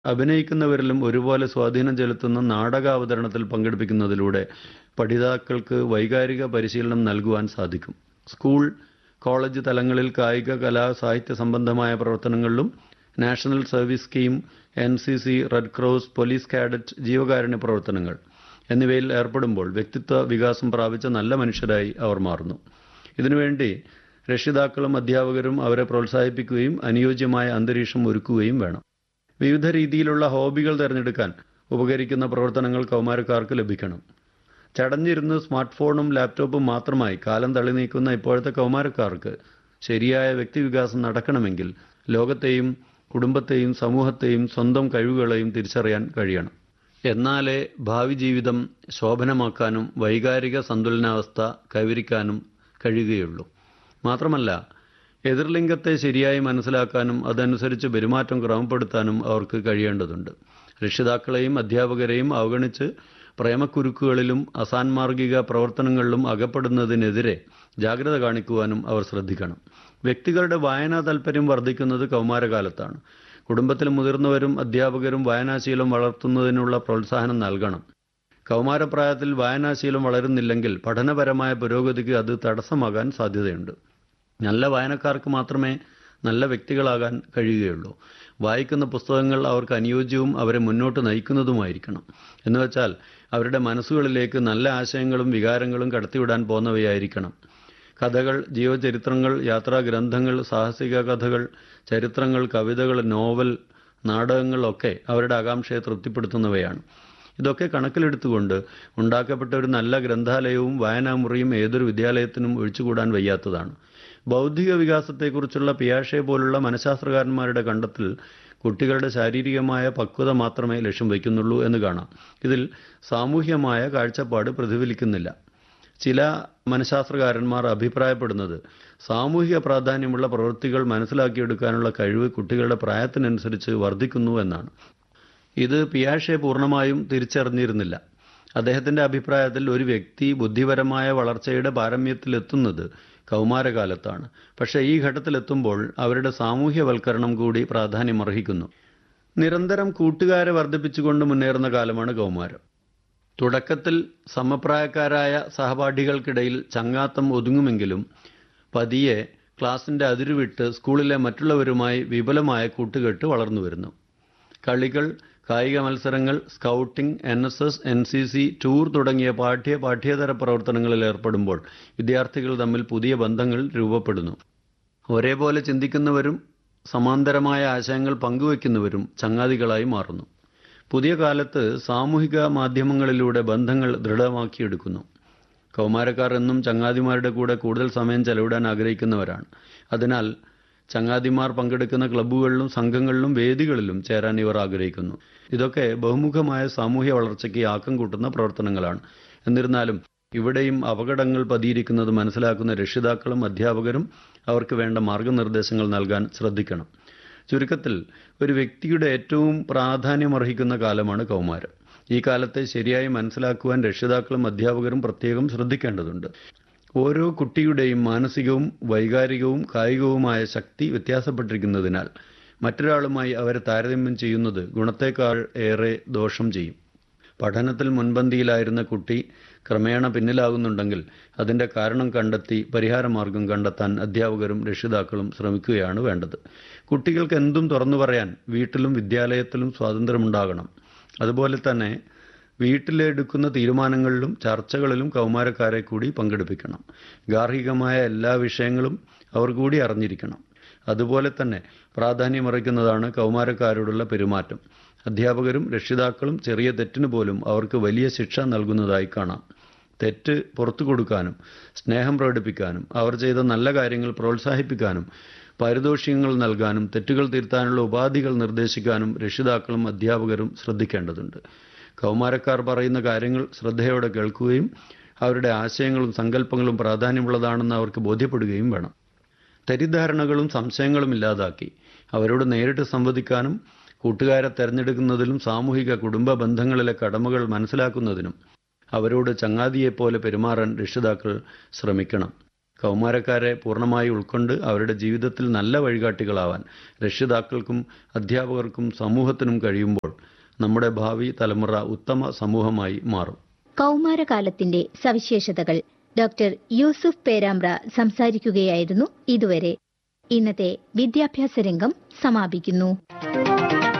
അഭിനയിക്കുന്നവരിലും ഒരുപോലെ സ്വാധീനം ചെലുത്തുന്ന നാടകാവതരണത്തിൽ പങ്കെടുപ്പിക്കുന്നതിലൂടെ പഠിതാക്കൾക്ക് വൈകാരിക പരിശീലനം നൽകുവാൻ സാധിക്കും സ്കൂൾ കോളേജ് തലങ്ങളിൽ കായിക കലാ സാഹിത്യ സംബന്ധമായ പ്രവർത്തനങ്ങളിലും national service scheme N C C red cross police cadet ജീവകാരുണ്യ പ്രവർത്തനങ്ങൾ എന്നിവയിൽ ഏർപ്പെടുമ്പോൾ വ്യക്തിത്വ വികാസം പ്രാപിച്ച നല്ല മനുഷ്യരായി അവർ മാറുന്നു ഇതിനുവേണ്ടി രക്ഷിതാക്കളും അധ്യാപകരും അവരെ പ്രോത്സാഹിപ്പിക്കുകയും അനുയോജ്യമായ അന്തരീക്ഷം ഒരുക്കുകയും വേണം വിവിധ രീതിയിലുള്ള ഹോബികൾ തിരഞ്ഞെടുക്കാൻ ഉപകരിക്കുന്ന പ്രവർത്തനങ്ങൾ കൗമാരക്കാർക്ക് ലഭിക്കണം ചടഞ്ഞിരുന്ന് സ്മാർട്ട് ഫോണും ലാപ്ടോപ്പും മാത്രമായി കാലം തള്ളി നീക്കുന്ന ഇപ്പോഴത്തെ കൗമാരക്കാർക്ക് ശരിയായ വ്യക്തിവികാസം നടക്കണമെങ്കിൽ ലോകത്തെയും കുടുംബത്തെയും സമൂഹത്തെയും സ്വന്തം കഴിവുകളെയും തിരിച്ചറിയാൻ കഴിയണം എന്നാലേ ഭാവി ജീവിതം ശോഭനമാക്കാനും വൈകാരിക സന്തുലനാവസ്ഥ കൈവരിക്കാനും കഴിയുകയുള്ളൂ മാത്രമല്ല എതിർലിംഗത്തെ ശരിയായി മനസ്സിലാക്കാനും അതനുസരിച്ച് പെരുമാറ്റം ക്രമപ്പെടുത്താനും അവർക്ക് കഴിയേണ്ടതുണ്ട് രക്ഷിതാക്കളെയും അധ്യാപകരെയും അവഗണിച്ച് പ്രേമക്കുരുക്കുകളിലും അസാൻമാർഗിക പ്രവർത്തനങ്ങളിലും അകപ്പെടുന്നതിനെതിരെ ജാഗ്രത കാണിക്കുവാനും അവർ ശ്രദ്ധിക്കണം വ്യക്തികളുടെ വായനാ താൽപ്പര്യം വർദ്ധിക്കുന്നത് കൗമാരകാലത്താണ് കുടുംബത്തിലെ മുതിർന്നവരും അധ്യാപകരും വായനാശീലം വളർത്തുന്നതിനുള്ള പ്രോത്സാഹനം നൽകണം കൗമാരപ്രായത്തിൽ വായനാശീലം വളരുന്നില്ലെങ്കിൽ പഠനപരമായ പുരോഗതിക്ക് അത് തടസ്സമാകാൻ സാധ്യതയുണ്ട് നല്ല വായനക്കാർക്ക് മാത്രമേ നല്ല വ്യക്തികളാകാൻ കഴിയുകയുള്ളൂ വായിക്കുന്ന പുസ്തകങ്ങൾ അവർക്ക് അനുയോജ്യവും അവരെ മുന്നോട്ട് നയിക്കുന്നതുമായിരിക്കണം എന്നുവെച്ചാൽ അവരുടെ മനസ്സുകളിലേക്ക് നല്ല ആശയങ്ങളും വികാരങ്ങളും കടത്തിവിടാൻ പോന്നവയായിരിക്കണം കഥകൾ ജീവചരിത്രങ്ങൾ യാത്രാഗ്രന്ഥങ്ങൾ സാഹസിക കഥകൾ ചരിത്രങ്ങൾ കവിതകൾ നോവൽ നാടകങ്ങൾ ഒക്കെ അവരുടെ ആകാംക്ഷയെ തൃപ്തിപ്പെടുത്തുന്നവയാണ് ഇതൊക്കെ കണക്കിലെടുത്തുകൊണ്ട് ഉണ്ടാക്കപ്പെട്ട ഒരു നല്ല ഗ്രന്ഥാലയവും വായനാമുറിയും ഏതൊരു വിദ്യാലയത്തിനും ഒഴിച്ചുകൂടാൻ വയ്യാത്തതാണ് ബൗദ്ധിക വികാസത്തെക്കുറിച്ചുള്ള പിയാഷെ പോലുള്ള മനഃശാസ്ത്രകാരന്മാരുടെ കണ്ടെത്തൽ കുട്ടികളുടെ ശാരീരികമായ പക്വത മാത്രമേ ലക്ഷ്യം വയ്ക്കുന്നുള്ളൂ എന്ന് കാണാം ഇതിൽ സാമൂഹ്യമായ കാഴ്ചപ്പാട് പ്രതിഫലിക്കുന്നില്ല ചില മനഃശാസ്ത്രകാരന്മാർ അഭിപ്രായപ്പെടുന്നത് സാമൂഹിക പ്രാധാന്യമുള്ള പ്രവൃത്തികൾ മനസ്സിലാക്കിയെടുക്കാനുള്ള കഴിവ് കുട്ടികളുടെ പ്രായത്തിനനുസരിച്ച് വർദ്ധിക്കുന്നു എന്നാണ് ഇത് പിയാഷെ പൂർണ്ണമായും തിരിച്ചറിഞ്ഞിരുന്നില്ല അദ്ദേഹത്തിന്റെ അഭിപ്രായത്തിൽ ഒരു വ്യക്തി ബുദ്ധിപരമായ വളർച്ചയുടെ പാരമ്യത്തിലെത്തുന്നത് കൗമാരകാലത്താണ് പക്ഷേ ഈ ഘട്ടത്തിലെത്തുമ്പോൾ അവരുടെ സാമൂഹ്യവൽക്കരണം കൂടി പ്രാധാന്യമർഹിക്കുന്നു നിരന്തരം കൂട്ടുകാരെ വർദ്ധിപ്പിച്ചുകൊണ്ട് മുന്നേറുന്ന കാലമാണ് കൗമാരം തുടക്കത്തിൽ സമപ്രായക്കാരായ സഹപാഠികൾക്കിടയിൽ ചങ്ങാത്തം ഒതുങ്ങുമെങ്കിലും പതിയെ ക്ലാസിന്റെ അതിരുവിട്ട് സ്കൂളിലെ മറ്റുള്ളവരുമായി വിപുലമായ കൂട്ടുകെട്ട് വളർന്നു വരുന്നു കളികൾ കായിക മത്സരങ്ങൾ scouting N S S N C C tour തുടങ്ങിയ പാഠ്യ പാഠ്യേതര പ്രവർത്തനങ്ങളിൽ ഏർപ്പെടുമ്പോൾ വിദ്യാർത്ഥികൾ തമ്മിൽ പുതിയ ബന്ധങ്ങൾ രൂപപ്പെടുന്നു ഒരേപോലെ ചിന്തിക്കുന്നവരും സമാന്തരമായ ആശയങ്ങൾ പങ്കുവെക്കുന്നവരും ചങ്ങാതികളായി മാറുന്നു പുതിയ കാലത്ത് സാമൂഹിക മാധ്യമങ്ങളിലൂടെ ബന്ധങ്ങൾ ദൃഢമാക്കിയെടുക്കുന്നു കൗമാരക്കാർ എന്നും ചങ്ങാതിമാരുടെ കൂടെ കൂടുതൽ സമയം ചെലവിടാൻ ആഗ്രഹിക്കുന്നവരാണ് അതിനാൽ ചങ്ങാതിമാർ പങ്കെടുക്കുന്ന ക്ലബ്ബുകളിലും സംഘങ്ങളിലും വേദികളിലും ചേരാൻ ഇവർ ആഗ്രഹിക്കുന്നു ഇതൊക്കെ ബഹുമുഖമായ സാമൂഹ്യ വളർച്ചയ്ക്ക് ആക്കം കൂട്ടുന്ന പ്രവർത്തനങ്ങളാണ് എന്നിരുന്നാലും ഇവിടെയും അപകടങ്ങൾ പതിയിരിക്കുന്നത് മനസ്സിലാക്കുന്ന രക്ഷിതാക്കളും അധ്യാപകരും അവർക്ക് വേണ്ട മാർഗനിർദ്ദേശങ്ങൾ നൽകാൻ ശ്രദ്ധിക്കണം ചുരുക്കത്തിൽ ഒരു വ്യക്തിയുടെ ഏറ്റവും പ്രാധാന്യമർഹിക്കുന്ന കാലമാണ് കൗമാരം ഈ കാലത്തെ ശരിയായി മനസ്സിലാക്കുവാൻ രക്ഷിതാക്കളും അധ്യാപകരും പ്രത്യേകം ശ്രദ്ധിക്കേണ്ടതുണ്ട് ഓരോ കുട്ടിയുടെയും മാനസികവും വൈകാരികവും കായികവുമായ ശക്തി വ്യത്യാസപ്പെട്ടിരിക്കുന്നതിനാൽ മറ്റൊരാളുമായി അവരെ താരതമ്യം ചെയ്യുന്നത് ഗുണത്തേക്കാൾ ഏറെ ദോഷം ചെയ്യും പഠനത്തിൽ മുൻപന്തിയിലായിരുന്ന കുട്ടി ക്രമേണ പിന്നിലാകുന്നുണ്ടെങ്കിൽ അതിന്റെ കാരണം കണ്ടെത്തി പരിഹാരമാർഗം കണ്ടെത്താൻ അധ്യാപകരും രക്ഷിതാക്കളും ശ്രമിക്കുകയാണ് വേണ്ടത് കുട്ടികൾക്ക് എന്തും തുറന്നു പറയാൻ വീട്ടിലും വിദ്യാലയത്തിലും സ്വാതന്ത്ര്യമുണ്ടാകണം അതുപോലെ തന്നെ വീട്ടിലെടുക്കുന്ന തീരുമാനങ്ങളിലും ചർച്ചകളിലും കൗമാരക്കാരെ കൂടി പങ്കെടുപ്പിക്കണം ഗാർഹികമായ എല്ലാ വിഷയങ്ങളും അവർ കൂടി അറിഞ്ഞിരിക്കണം അതുപോലെ തന്നെ പ്രാധാന്യമറിയിക്കുന്നതാണ് കൗമാരക്കാരോടുള്ള പെരുമാറ്റം അധ്യാപകരും രക്ഷിതാക്കളും ചെറിയ തെറ്റിന് പോലും അവർക്ക് വലിയ ശിക്ഷ നൽകുന്നതായി കാണാം തെറ്റ് പുറത്തു കൊടുക്കാനും സ്നേഹം പ്രകടിപ്പിക്കാനും അവർ ചെയ്ത നല്ല കാര്യങ്ങൾ പ്രോത്സാഹിപ്പിക്കാനും പാരിതോഷികങ്ങൾ നൽകാനും തെറ്റുകൾ തിരുത്താനുള്ള ഉപാധികൾ നിർദ്ദേശിക്കാനും രക്ഷിതാക്കളും അധ്യാപകരും ശ്രദ്ധിക്കേണ്ടതുണ്ട് കൗമാരക്കാർ പറയുന്ന കാര്യങ്ങൾ ശ്രദ്ധയോടെ കേൾക്കുകയും അവരുടെ ആശയങ്ങളും സങ്കല്പങ്ങളും പ്രാധാന്യമുള്ളതാണെന്ന് അവർക്ക് ബോധ്യപ്പെടുകയും വേണം തെറ്റിദ്ധാരണകളും സംശയങ്ങളും ഇല്ലാതാക്കി അവരോട് നേരിട്ട് സംവദിക്കാനും കൂട്ടുകാരെ തെരഞ്ഞെടുക്കുന്നതിലും സാമൂഹിക കുടുംബ ബന്ധങ്ങളിലെ കടമകൾ മനസ്സിലാക്കുന്നതിനും അവരോട് ചങ്ങാതിയെപ്പോലെ പെരുമാറാൻ രക്ഷിതാക്കൾ ശ്രമിക്കണം കൗമാരക്കാരെ പൂർണ്ണമായി ഉൾക്കൊണ്ട് അവരുടെ ജീവിതത്തിൽ നല്ല വഴികാട്ടികളാവാൻ രക്ഷിതാക്കൾക്കും അധ്യാപകർക്കും സമൂഹത്തിനും കഴിയുമ്പോൾ നമ്മുടെ ഭാവി തലമുറ ഉത്തമ സമൂഹമായി മാറും കൗമാരകാലത്തിന്റെ സവിശേഷതകൾ ഡോക്ടർ യൂസുഫ് പേരാമ്പ്ര സംസാരിക്കുകയായിരുന്നു ഇതുവരെ ഇന്നത്തെ വിദ്യാഭ്യാസ രംഗം സമാപിക്കുന്നു